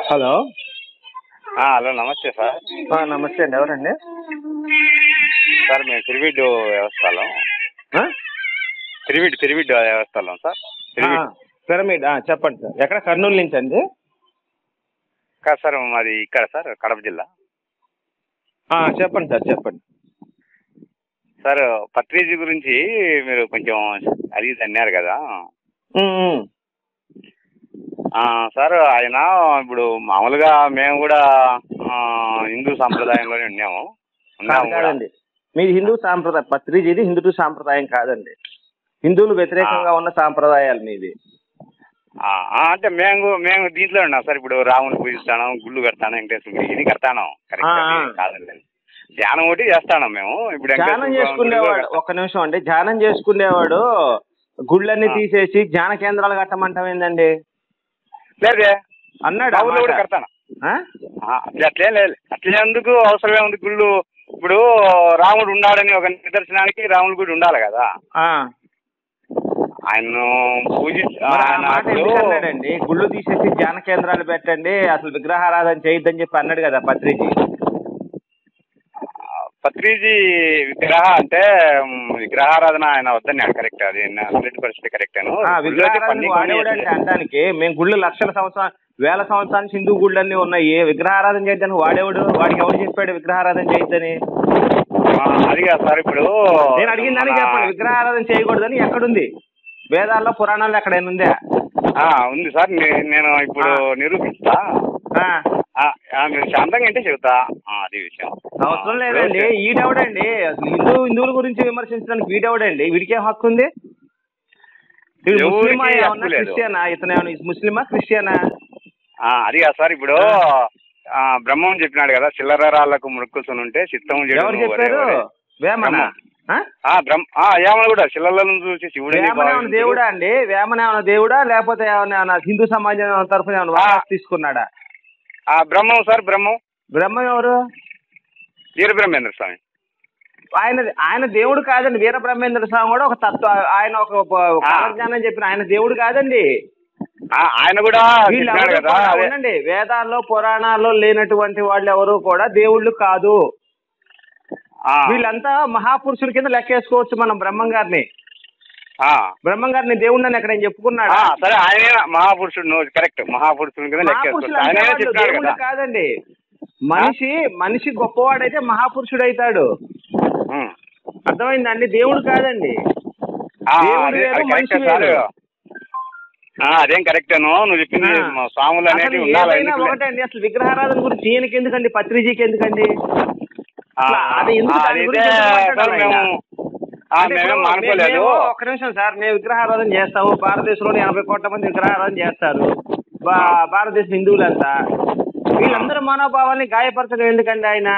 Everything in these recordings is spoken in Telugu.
హలో ఆ, హలో నమస్తే సార్ ఆ, నమస్తే అండి ఎవరండి సార్ మేము తిరువిడ్డు వ్యవస్థలో ఆ? తిరువిడ్డు తిరువిడ్డు వ్యవస్థలో సార్ ఆ, తిరువిడ్డు పిరమిడ్ ఆ, చెప్పండి సార్ ఎక్కడ కర్నూలు నుంచి అండి కాదు సార్ మాది ఇక్కడ సార్ కడప జిల్లా ఆ, చెప్పండి సార్ చెప్పండి సార్ పత్రిజీ గురించి మీరు కొంచెం అడిగి అన్నారు కదా ఉమ్, ఉమ్. ఆ, సార్ ఆయన ఇప్పుడు మామూలుగా మేము కూడా ఆ, హిందూ సాంప్రదాయంలోనే ఉన్నాము కాదు ఉన్నాము కూడా కాదండి మీది హిందూ సాంప్రదాయం పత్రిజీది హిందూ సాంప్రదాయం కాదండి హిందువులు వ్యతిరేకంగా ఉన్న సాంప్రదాయాలు మీది ఆ, ఆ, అంటే మేము మేము దీంట్లో ఉన్నాం సార్ ఇప్పుడు రాముని పూజిస్తాను గుళ్ళు కడతాను వెంకటేశ్వర గుడి ఇది కడతాను కరెక్ట్ ఆ, ఆ. అది కాదండి ధ్యానం ఒకటి చేస్తాను మేము ఇప్పుడు ధ్యానం వెంకటేశ్వర గుడి చేసుకునేవాడు కడతాం. ఒక్క నిమిషం అండి ధ్యానం చేసుకునేవాడు గుళ్ళన్నీ ఆ. తీసేసి ధ్యాన కేంద్రాలు కట్టమంటాం ఏందండి లేదే అన్నాడు మా ఆ ఊళ్ళో కూడా మాట. కడతాను ఆ? ఆ, అట్లే లేదు అట్లే ఎందుకు అవసరమే ఉంది గుళ్ళు ఇప్పుడు రాముడు ఉన్నాడని ఒక నిదర్శనానికి రాముడి గుడి ఉండాలి కదా ఆ. ఆయన పూజ మరి ఆ ఆయన మాట అప్పుడు ఎందుకు అన్నాడండి గుళ్ళు తీసేసి ధ్యాన కేంద్రాలు పెట్టండి అసలు విగ్రహారాధన చేయొద్దని చెప్పి అన్నాడు కదా పత్రిజీ పత్రిజీ విగ్రహ అంటే మ్, విగ్రహారాధన ఆయన వద్దన్నాడు కరెక్ట్ అది హండ్రెడ్ పర్సెంట్ కరెక్ట్ ఆ, విగ్రహారాధన వాడేవాడండి అనడానికి మేము గుళ్ళు లక్షల సంవత్సరాలు వేల సంవత్సరాల నుంచి హిందూ గుళ్ళన్నీ ఉన్నాయి విగ్రహారాధన చేయొద్దని వాడేవాడు వాడికి ఎవరు చెప్పాడు విగ్రహారాధన చేయొద్దని అది కాదు సార్ ఇప్పుడు నేను అడిగిన దానికి మన- చెప్పండి విగ్రహారాధన చేయకూడదని ఎక్కడుంది వేదాల్లో పురాణాల్లో ఎక్కడైనా ఉందా ఆ, ఉంది సార్ నే- నేను ఇప్పుడు ఆ. నిరూపిస్తా ఆ, ఆ, ఆ, మీరు శాంతంగా అంటే చెబుతా ఆ, అది విషయం అవసరం లేదండి ఈడెవడండి అసలు హిందూ హిందువుల గురించి విమర్శించడానికి వీడెవడండి వీడికే హక్కు ఉంది వీడు ఎవరికీ ముస్లిమా హక్కు ఏమన్నా లేదు. క్రిస్టియనా ఇతను ఏమన్నా ముస్లిమా క్రిస్టియనా ఆ, అది కాదు సార్ ఇప్పుడు ఆ, బ్రహ్మం చెప్పినాడు కదా చిల్లర రాళ్లకు మురుక్కుసుని ఉంటే చిత్తం చెడు ఎవరు నువ్వు చెప్పారు వరే వరే. వేమన బ్రహ్మం. ఆ బ్రహ్మ ఆ, ఏమన కూడా చిల్లలను చూసి శివుడని వేమన ఏమన్నా భావించుడు. దేవుడా అండి వేమన ఏమన్నా దేవుడా లేకపోతే ఏమన్నా ఏమన్నా హిందూ సమాజం తరఫున ఏమన్నా వాటాస్ తీసుకున్నాడా ఆ బ్రహ్మం సార్ బ్రహ్మం బ్రహ్మ ఎవరు వీర బ్రహ్మేంద్ర స్వామి ఆయన ఆయన దేవుడు కాదండి వీర బ్రహ్మేంద్ర స్వామి కూడా ఒక తత్వ ఆయన ఒక ఒక ఆ. కాలజ్ఞానం చెప్పిన ఆయన దేవుడు కాదండి ఆ, ఆయన కూడా వీళ్ళు చెప్పినాడు ఎవరు కదా కూడా అదే. ఉండండి వేదాల్లో పురాణాల్లో లేనటువంటి వాళ్ళు ఎవరు కూడా దేవుళ్ళు కాదు ఆ, వీళ్ళంతా మహాపురుషుల కింద లెక్కేసుకోవచ్చు మనం బ్రహ్మం గారిని ఆ. బ్రహ్మం గారిని దేవుడిని అని ఎక్కడ చెప్పుకున్నాడా ఆ, సరే ఆయనే మహాపురుషుడు నువ్వు కరెక్ట్ మహాపురుషుడు కింద మహాపురుషులు లెక్కేసుకోవచ్చు అంటే ఆయనే వాళ్ళు చెప్పినాడు దేవుళ్ళు కదా కాదండి మనిషి మనిషి గొప్పవాడైతే మహాపురుషుడు అవుతాడు ఉమ్. అర్థమైందండి దేవుడు కాదండి ఆ, దేవుడు అదే వేరు, అది మనిషి కరెక్టే సార్ వేరు. ఆ, అదేం కరెక్టేను నువ్వు చెప్పింది ఆ. మా స్వాములు అసలు అనేది ఉండాలి ఏదైనా ఎందుకులే. ఒకటండి అసలు విగ్రహారాధన గురించి ఈయనకి ఎందుకండి పత్రిజీకి ఎందుకండి ఆ, అసలు అది ఎందుకు ఆ, దాని అదైతే గురించి ఎందుకు సార్ మాట్లాడాలి మేము ఆయన? ఆ, అంటే మేమేం ఇప్పుడు మానుకోలేదు మేము ఒక్క నిమిషం సార్ మేము విగ్రహారాధన చేస్తాము భారతదేశంలో ఎనభై కోట్ల మంది విగ్రహారాధన చేస్తారు భా- భారతదేశ హిందువులంతా వీళ్ళందరి మనోభావాల్ని గాయపరచడం ఎందుకండి ఆయన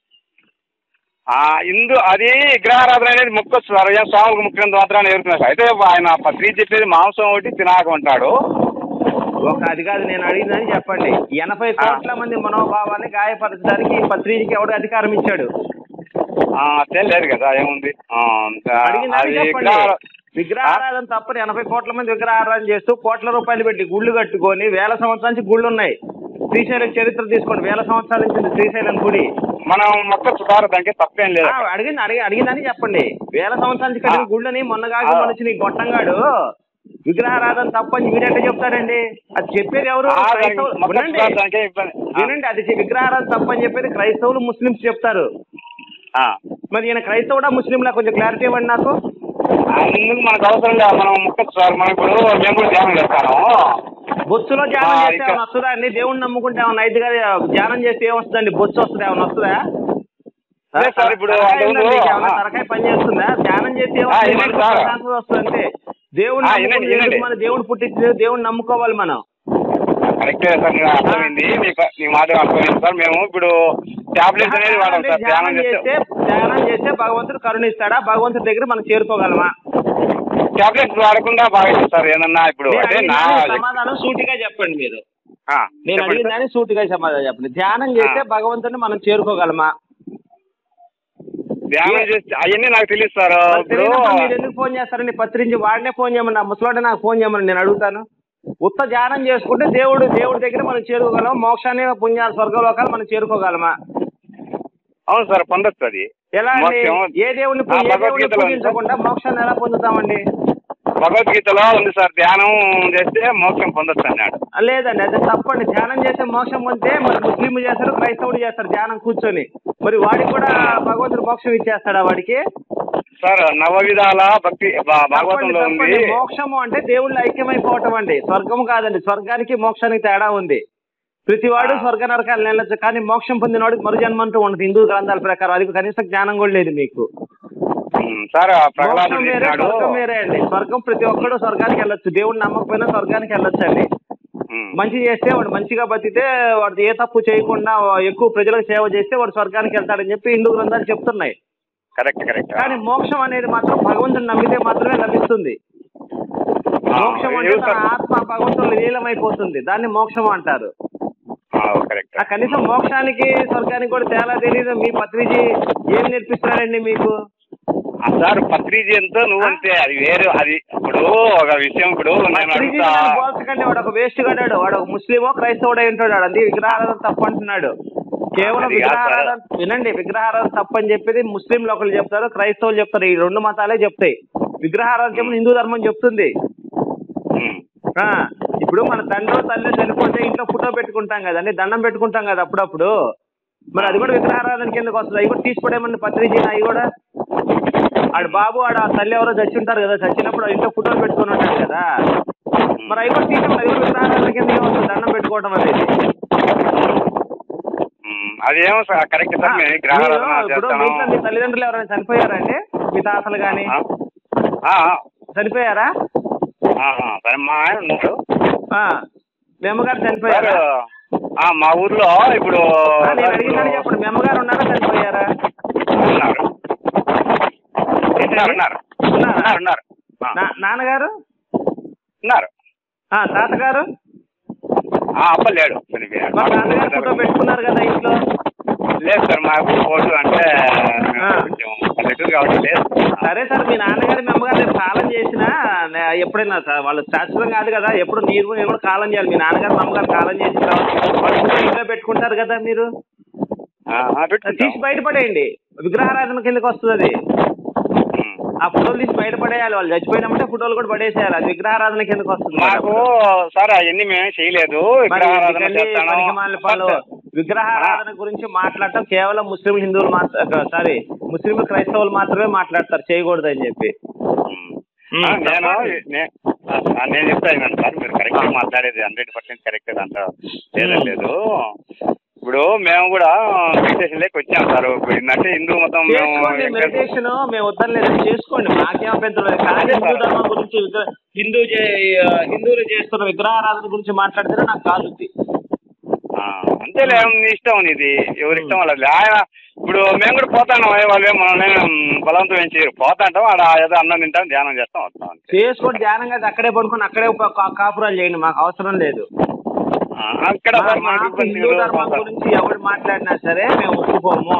ఆ, ఇందు అది విగ్రహారాధన అనేది ముక్కొచ్చు సార్ ఏం స్వాములకు ముఖ్యం మాత్రాన్ని ఎదురుతున్నారు అయితే ఆయన పత్రిక చెప్పేది మాంసం ఒకటి తినాకంటాడు ఒక అది కాదు నేను అడిగిందని చెప్పండి ఎనభై కోట్ల మంది మనోభావాన్ని గాయపరచడానికి ఈ పత్రికకి ఎవడు అధికారం ఇచ్చాడు ఆ, తెలియదు కదా ఏముంది ఆ, అంత- అడిగిందని అది చెప్పండి విగ్రహాల- విగ్రహారాధన తప్పని ఎనభై కోట్ల మంది విగ్రహారాధన చేస్తూ కోట్ల రూపాయలు పెట్టి గుళ్ళు కట్టుకొని వేల సంవత్సరాల నుంచి గుళ్ళు ఉన్నాయి శ్రీశైలం చరిత్ర తీసుకోండి వేల సంవత్సరాల నుంచి ఉంది శ్రీశైలం గుడి మనం మొక్క సుధార దానికి తప్పేం లేదు ఆ, అడిగింది అడిగి అడిగిందని చెప్పండి వేల సంవత్సరాల నుంచి కట్టిన ఆ. గుళ్ళని మొన్నగాక ఆ. మనిషి నీ గొట్టంగాడు విగ్రహారాధన తప్పని వీడంటే చెప్తాడండి అది చెప్పేది ఎవరు ఆ, దానికి క్రైస్తవులు మొక్క వినండి సుధార దానికే ఇబ్బంది. ఆ, వినండి అది చె- విగ్రహారాధన తప్పని చెప్పేది క్రైస్తవులు ముస్లిమ్స్ చెప్తారు ఆ. మరి ఈయన క్రైస్తవుడా ముస్లింలా కొంచెం క్లారిటీ ఇవ్వండి నాకు అందుకు మనకు అవసరం లేదు మనం ముక్క సార్ మనం ఇప్పుడు మేము కూడా ధ్యానం చేస్తాను బొత్సులో ధ్యానం ఆ, చేస్తే ఇంకా- ఏమైనా వస్తుందా అండి దేవుణ్ణి నమ్ముకుంటే ఏమైనా అయితే కదా ధ్యానం చేస్తే ఏమొస్తుందండి బొత్సు వస్తుందా ఏమైనా వస్తుందా లేదు సార్, ఇప్పుడు తలకాయ అంతకుముందు- ఉందండి, ఏమైనా ఆ. తలకాయ పని చేస్తుందా ధ్యానం చేస్తే ఆ, వినండి సార్. వస్తుంది దేవుడు ఆ, వినండి, వినండి. మన దేవుడు పుట్టించింది దేవుడు నమ్ముకోవాలి మనం కరెక్టే సార్ నాకు అర్థమైంది మీ ప- మీ మాట అర్థమైంది సార్ మేము ఇప్పుడు టాబ్లెట్స్ అనేది వాడాం సార్ ధ్యానం ధ్యానం చేస్తే చేస్తే ధ్యానం చేస్తే భగవంతుడు కరుణిస్తాడా భగవంతుడి దగ్గర మనం చేరుకోగలమా టాబ్లెట్స్ వాడకుండా బాగా సార్ ఏమన్నా ఇప్పుడు నేను అంటే అడిగిన నా దానికి సమాధానం సూటిగా చెప్పండి మీరు ఆ, నేను చెప్పండి అడిగిన సార్. దానికి సూటిగా సమాధానం చెప్పండి ధ్యానం చేస్తే ఆ. భగవంతుడిని మనం చేరుకోగలమా ధ్యానం చేస్తే అవన్నీ నాకు తెలియదు సార్ మరి ఇప్పుడు తెలియనప్పుడు మీరు ఎందుకు ఫోన్ చేస్తారండి పత్రించి వాడినే ఫోన్ చేయమని నా ముసలాడే నాకు ఫోన్ చేయమని నేను అడుగుతాను ఉత్త ధ్యానం చేసుకుంటే దేవుడు దేవుడి దగ్గర మనం చేరుకోగలం మోక్షాన్ని పుణ్యాలు స్వర్గలోకాలు మనం చేరుకోగలమా అవును సార్ పొందొచ్చు అది ఎలా అండి మోక్షం- ఏ దేవుడిని ఆ, ఏ దేవుడిని భగవద్గీతలో ఉంది సార్. పూజించకుండా మోక్షాన్ని ఎలా పొందుతామండి భగవద్గీతలో ఉంది సార్ ధ్యానం చేస్తే మోక్షం పొందొచ్చు అన్నాడు లేదండి అది తప్పండి ధ్యానం చేస్తే మోక్షం పొందితే మరి ముస్లింలు చేస్తారు క్రైస్తవుడు చేస్తారు ధ్యానం కూర్చొని మరి వాడికి కూడా భగవంతుడు మోక్షం ఇచ్చేస్తాడా వాడికి సార్ నవవిధాల భక్తి భా- భాగవతంలో తప్పండి, ఉంది తప్పండి. మోక్షము అంటే దేవుళ్ళు ఐక్యమైపోవటం అండి స్వర్గము కాదండి స్వర్గానికి మోక్షానికి తేడా ఉంది ప్రతివాడు స్వర్గ నరకాలు వెళ్ళొచ్చు కానీ మోక్షం పొందినవాడికి మరు జన్మ అంటూ ఉండదు హిందూ గ్రంథాల ప్రకారం అది కనీసం జ్ఞానం కూడా లేదు మీకు ఉమ్, సార్ ఆ ప్రహ్లాదుడు మోక్షం వేరే చెప్పినాడు స్వర్గం వేరే అండి స్వర్గం ప్రతి ఒక్కడు స్వర్గానికి వెళ్ళొచ్చు దేవుడు నమ్మకపోయినా స్వర్గానికి వెళ్ళొచ్చు అండి ఉమ్, మంచి చేస్తే వాడు మంచిగా బతికితే వాడు ఏ తప్పు చేయకుండా ఎక్కువ ప్రజలకు సేవ చేస్తే వాడు స్వర్గానికి వెళ్తాడని చెప్పి హిందూ గ్రంథాలు చెప్తున్నాయి కరెక్ట్ కరెక్ట్ కానీ మోక్షం అనేది మాత్రం భగవంతుని నమ్మితే మాత్రమే లభిస్తుంది ఆ, మోక్షం అంటే ఏం తన సార్? ఆత్మ భగవంతుని లీలమైపోతుంది దాన్ని మోక్షం అంటారు ఆ, కరెక్ట్ ఆ కనీసం మోక్షానికి స్వర్గానికి కూడా తేడా తెలియదు మీ పత్రిజీ ఏం నేర్పిస్తున్నారండి మీకు ఆ, సార్ పత్రిజీ ఎంతో నువ్వంతే అది వేరే అది ఇప్పుడు ఒక విషయం ఇప్పుడు నేను పత్రిజీ అడుగుతా పోల్చకండి వాడు ఒక వేస్ట్ గడాడు వాడు ఒక ముస్లిమో క్రైస్తవుడై ఉంటాడు అందుకే విగ్రహారాధన తప్పు అంటున్నాడు కేవలం అది కాదు సార్. విగ్రహారాధన వినండి విగ్రహారాధన తప్పు అని చెప్పేది ముస్లింలు ఒకరు చెప్తారు క్రైస్తవులు చెప్తారు ఈ రెండు మతాలే చెప్తాయి విగ్రహారాధన చెప్పిన హిందూ ధర్మం చెప్తుంది ఉమ్, ఆ, ఇప్పుడు మన తండ్రి తల్లి చనిపోతే ఇంట్లో ఫోటో పెట్టుకుంటాం కదండి దండం పెట్టుకుంటాం కదా అప్పుడప్పుడు మరి అది కూడా విగ్రహారాధన కిందకి వస్తుంది అవి కూడా తీసిపడేమని పత్రిజీ అవి కూడా ఆడు బాబు ఆడ ఆ తల్లి ఎవరో చచ్చి ఉంటారు కదా చచ్చినప్పుడు ఆ ఇంట్లో ఫోటోలు పెట్టుకొని ఉంటారు కదా మరి అవి కూడా తీసాం అది కూడా విగ్రహారాధన కిందకి వస్తుంది దండం పెట్టుకోవడం అనేది ఉమ్, అదేమో సార్ కరెక్ట్ సార్ మేము మీరు విగ్రహారాధన ఇప్పుడు చేస్తాను మీ ఇంట్లో మీ తల్లిదండ్రులు ఎవరైనా చనిపోయారండి మీ తాతలు కానీ ఆ, ఆ, ఆ, చనిపోయారా ఆ, ఆ, సరే మా ఆయన ఉన్నారు ఆ, మీ అమ్మగారు సార్ చనిపోయారా ఆ, మా ఊర్లో ఇప్పుడు ఆ, నేను సార్ అడిగినాను ఇప్పుడు చెప్పండి మీ అమ్మగారు ఉన్నారా చనిపోయారా ఉన్నారు ఉన్నారు ఉన్నారు ఉన్నారా? ఉన్నారు ఉన్నారు ఆ, నా- నాన్నగారు ఉన్నారు ఆ, తాతగారు ఆ, అప్ప లేడు చనిపోయాడు. మా నాన్నగారు ఫోటో పెట్టుకున్నారు కదా ఇంట్లో లేదు సార్ మాకు ఫోటో అంటే ఆ. కొంచెం పల్లెటూరు కాబట్టి లేదు సరే సార్ మీ నాన్నగారు మీ అమ్మగారు రేపు కాలం చేసినా నే- ఎప్పుడైనా సార్ వాళ్ళు శాశ్వతం కాదు కదా ఎప్పుడు మీరు నేను కూడా కాలం చేయాలి మీ నాన్నగారు మా అమ్మగారు కాలం చేసిన తర్వాత వాళ్ళు ఫోటో ఇంట్లో పెట్టుకుంటారు కదా మీరు ఆ, ఆ, పెట్టుకుంటాం. తీసి బయటపడేయండి విగ్రహారాధన కిందకి వస్తుంది అది ఉమ్. ఆ ఫోటోలు తీసి బయటపడేయాలి వాళ్ళు చచ్చిపోయినామంటే ఫోటోలు కూడా పడేసేయాలి అది విగ్రహారాధన కిందకి వస్తుంది మాకు సార్ అవన్నీ మేమే చేయలేదు మరి విగ్రహారాధన ఎందుకండి చేస్తాను పనికిమాలిన పనులు? విగ్రహారాధన గురించి మాట్లాడటం కేవలం ముస్లిం హిందువులు మాత్ర సారీ ముస్లిం క్రైస్తవులు మాత్రమే మాట్లాడతారు చేయకూడదని చెప్పి ఉమ్. ఉమ్, ఆ, నేను చెప్పండి. నే- ఆ, నేను చెప్తాను సార్ మీరు కరెక్ట్ మాట్లాడేది హండ్రెడ్ పర్సెంట్ కరెక్ట్ దాంట్లో లేదని లేదు ఇప్పుడు మేము కూడా మెడిటేషన్ లేక వచ్చాం సార్ ఇప్పుడు ఏంటంటే హిందూ మతం మేము చేసుకోండి ఎక్కడ- మెడిటేషన్ మేము వద్దలేదు చేసుకోండి మాకేం అభ్యంతరం లేదు కానీ అదే హిందూ సార్. ధర్మం గురించి విగ్రహ- హిందూ చే- హిందువులు చేస్తున్న విగ్రహారాధన గురించి మాట్లాడితేనే నాకు కాదుద్ది ఆ, అంతేలే నీ ఇష్టం నీది ఎవరి ఇష్టం వాళ్ళది ఆయన ఇప్పుడు మేము కూడా పోతాం వాళ్ళు ఏం మనల్ని ఏం బలవంతం ఏం చేయరు పోతాంటాం ఆడ ఏదో అన్నం తింటాం ధ్యానం చేస్తాం వస్తాం అంతే చేసుకోండి ధ్యానంగా అక్కడే పడుకొని అక్కడే ప- కా- కాపురాలు చేయండి మాకు అవసరం లేదు ఆ, అక్కడ మా- సార్ మనకి మాకు ఇబ్బంది హిందూ లేదు. ధర్మం గురించి ఎవరు మాట్లాడినా సరే మేము ఒప్పుకోము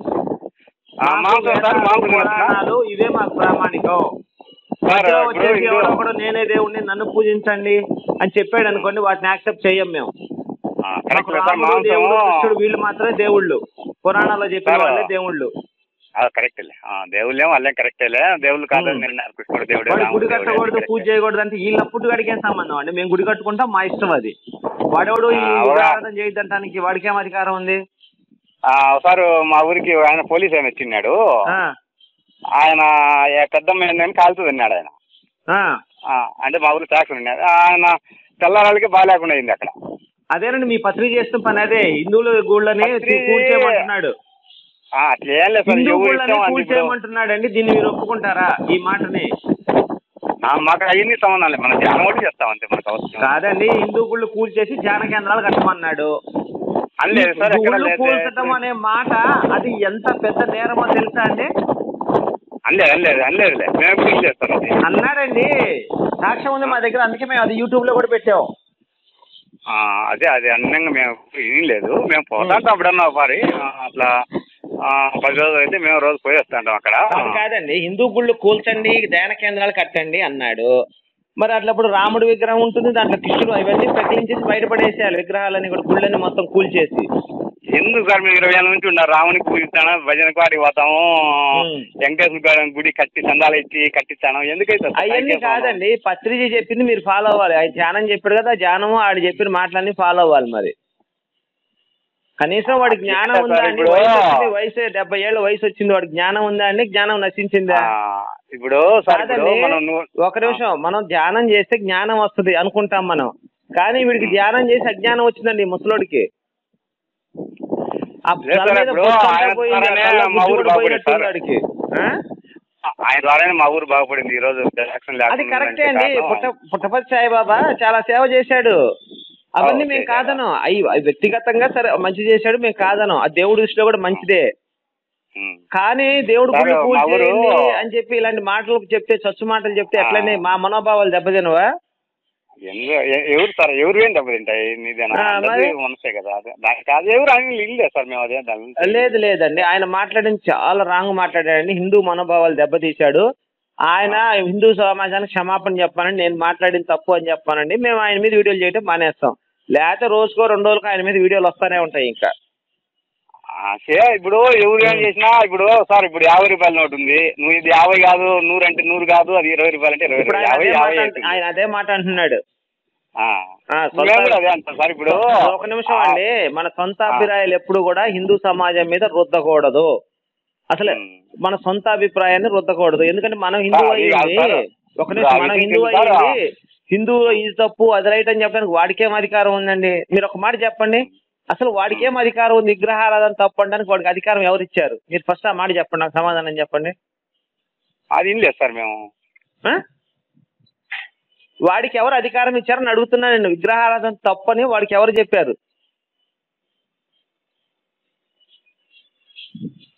ఆ, మాకు మాంసం సార్ వేదాలు, మాంసం తినొచ్చునా? పురాణాలు ఇవే మాకు ప్రామాణికం సార్ మధ్యలో ఇప్పుడు వచ్చేసి హిందూ- ఎవరో ఒకడు నేనే దేవుణ్ణి నన్ను పూజించండి అని చెప్పాడు అనుకోండి వాటిని యాక్సెప్ట్ చెయ్యం మేము ఆ, మాకు కరెక్ట్ సార్ రాముడు మాంసం దేవుడు కృష్ణుడు వీళ్ళు మాత్రమే దేవుళ్ళు పురాణాల్లో చెప్పిన సార్, వాళ్ళే దేవుళ్ళు కరెక్టేలే దేవుళ్ళేం వాళ్ళేం కరెక్టేలే దేవుళ్ళు కాదని ఉమ్. నిన్నారు కృష్ణుడు దేవుడు వాడు రాముడు గుడి దేవుడు కట్టకూడదు కరెక్టే. పూజ చేయకూడదు అంటే వీళ్ళ పుట్టుగాడికి ఏం సంబంధం అండి మేము గుడి కట్టుకుంటాం మా ఇష్టం అది వాడెవడు ఈ ఆ, అవునా? విగ్రహారాధన చేయొద్దంటానికి వాడికి ఏం అధికారం ఉంది ఆ, ఒకసారి మా ఊరికి ఆయన పోలీస్ ఆయన వచ్చిన్నాడు ఆ, ఆయన ఏ పెద్దమ్మ ఏందని కాలుతూ తిన్నాడు ఆయన ఆ. ఆ, అంటే మా ఊరు ట్యాక్స్ ఉన్నాడు ఆయన తెల్లారాలకి బాగాలేకుండా అయింది అక్కడ అదేనండి మీ పత్రిక చేస్తున్న పని అదే హిందువుల గుళ్ళని పత్రి- కూల్చేయమంటున్నాడు ఆ, అట్లా ఏం లేదు సార్ హిందూ ఎవరి గుళ్ళని ఇష్టం అది ఇప్పుడు. కూల్చేయమంటున్నాడు అండి దీన్ని మీరు ఒప్పుకుంటారా ఈ మాటని ఆ, మాకు అవన్నీ సంబంధం లేదు మనం ధ్యానం ఒకటి చేస్తాం అంతే మనకు అవసరం కాదండి హిందూ గుళ్ళు కూల్చేసి ధ్యాన కేంద్రాలు కట్టమన్నాడు అనలేదు సార్ ఎక్కడ గుళ్ళు లేదు కూల్చడం అనే మాట అది ఎంత పెద్ద నేరమో తెలుసా అండి అనలేదు అనలేదు అనలేదులే మేము ఎప్పుడు చేస్తాం అది అన్నాడండి సాక్ష్యం ఉంది మా దగ్గర అందుకే మేము అది యూట్యూబ్ లో కూడా పెట్టాం ఆ, అదే అదే అన్నంగా మేము ఏం లేదు మేము పోతాంటాం అప్పుడన్నా ఒకసారి ఆ, అట్లా ఆ, పది రోజులు అయితే మేము రోజు పోయి వస్తాంటాం అక్కడ కాదు కాదండి హిందూ గుళ్ళు కూల్చండి ధ్యాన కేంద్రాలు కట్టండి అన్నాడు మరి అట్లప్పుడు రాముడి విగ్రహం ఉంటుంది దాంట్లో కృష్ణుడు అవన్నీ పెకిలించేసి బయటపడేసేయాలి విగ్రహాలన్నీ కూడా గుళ్ళని మొత్తం కూల్చేసి ఎందుకు సార్ మేము ఇరవై ఏళ్ళ నుంచి ఉన్నారు రాముని పూజిస్తాను భజన కాడికి పోతాము ఉమ్. వెంకటేశ్వర గారి గుడి కట్టి సందాలు ఇచ్చి కట్టిస్తాను ఎందుకైతే సార్ అవన్నీ పైకి కాదండి పత్రిజీ చెప్పింది మీరు ఫాలో అవ్వాలి ఆయన ధ్యానం చెప్పాడు కదా ఆ ధ్యానము ఆడు చెప్పిన మాటలన్నీ ఫాలో అవ్వాలి మరి కనీసం వాడి జ్ఞానం సార్, ఉందా అండి ఇప్పుడు- వయసు వచ్చింది వయసు డెబ్బై ఏళ్ళ వయసు వచ్చింది వాడికి జ్ఞానం ఉందా అండి జ్ఞానం నశించిందా ఆ, ఇప్పుడు సార్ ఇప్పుడు కాదండి మనం నువ్వు- ఒక నిమిషం మనం ధ్యానం చేస్తే జ్ఞానం వస్తుంది అనుకుంటాం మనం కానీ వీడికి ధ్యానం చేసి అజ్ఞానం వచ్చిందండి ఈ ముసలోడికి ఆ లేదు తల సార్, మీద ఇప్పుడు బొచ్చు అంతా ఆయన పోయింది, ఆ ద్వారానే తల మా గుజ్జు ఊరు కూడా బాగుపడింది పోయినట్టుంది సార్. వాడికి. ఆ? ఆయన ద్వారానే మా ఊరు బాగుపడింది ఈ రోజు ఎలక్షన్ లేకుండా అది కరెక్టే అండి ఉందంటే పుట్ట కారణం. పుట్టపతి సాయిబాబా చాలా సేవ చేశాడు అవన్నీ ఓకే, మేము కాదను అవి అవి వ్యక్తిగతంగా సరే మంచి చేశాడు మేము కాదను ఆ దేవుడి దృష్టిలో కూడా మంచిదే ఉమ్. కానీ దేవుడు సార్, గుళ్ళు పూజ మా ఊరు- చేయండి అని చెప్పి ఇలాంటి మాటలు చెప్తే చచ్చు మాటలు చెప్తే ఎట్లనే మా మనోభావాలు దెబ్బతినవా ఎందు ఎ- ఎవరు సార్ ఎవరు ఏం దెబ్బతింటాయి నీదేనా ఆ, అందరిది మరి? మనసే కదా అదే దానికి కాదు ఎవరు అని ఇల్లే సార్ మేము అదే దాని గురించి. లేదు లేదండి ఆయన మాట్లాడింది చాలా రాంగ్ మాట్లాడాడండి హిందూ మనోభావాలు దెబ్బతీశాడు ఆయన హిందూ సమాజానికి క్షమాపణ చెప్పానండి నేను మాట్లాడింది తప్పు అని చెప్పానండి మేము ఆయన మీద వీడియోలు చేయడం మానేస్తాం లేకపోతే రోజుకో రెండు రోజులకు ఆయన మీద వీడియోలు వస్తానే ఉంటాయి ఇంకా ఆ, సే ఇప్పుడు ఎవరు ఏం చేసినా ఇప్పుడు సార్ ఇప్పుడు యాభై రూపాయల నోటు ఉంది నువ్వు ఇది యాభై కాదు నూరు అంటే నూరు కాదు అది ఇరవై రూపాయలు అంటే ఇరవై ఇప్పుడు రూపాయలు ఆయన యాభై అదే మాట యాభై అంట- అవుతుంది. ఆయన అదే మాట అంటున్నాడు ఆ. ఆ, సొంత- మేము కూడా అదే అంటాం సార్ ఇప్పుడు ఒక నిమిషం అండి మన సొంత అభిప్రాయాలు ఎప్పుడు కూడా హిందూ సమాజం మీద రుద్దకూడదు అసలు ఉమ్. మన సొంత అభిప్రాయాన్ని రుద్దకూడదు ఎందుకంటే మనం హిందూ సార్, అది కాదు అయ్యింది సార్. ఒక నిమిషం అది మనం ఇది హిందూ సార్. అయ్యింది హిందూ ఇది తప్పు అది రైట్ అని చెప్పడానికి వాడికేం అధికారం ఉందండి మీరు ఒక మాట చెప్పండి అసలు వాడికేం అధికారం ఉంది విగ్రహారాధన తప్పు అనడానికి వాడికి అధికారం ఎవరు ఇచ్చారు మీరు ఫస్ట్ ఆ మాట చెప్పండి నాకు సమాధానం చెప్పండి అది ఇల్లే సార్ మేము ఆ? వాడికి ఎవరు అధికారం ఇచ్చారని అడుగుతున్నా నేను విగ్రహారాధన తప్పని వాడికి ఎవరు చెప్పారు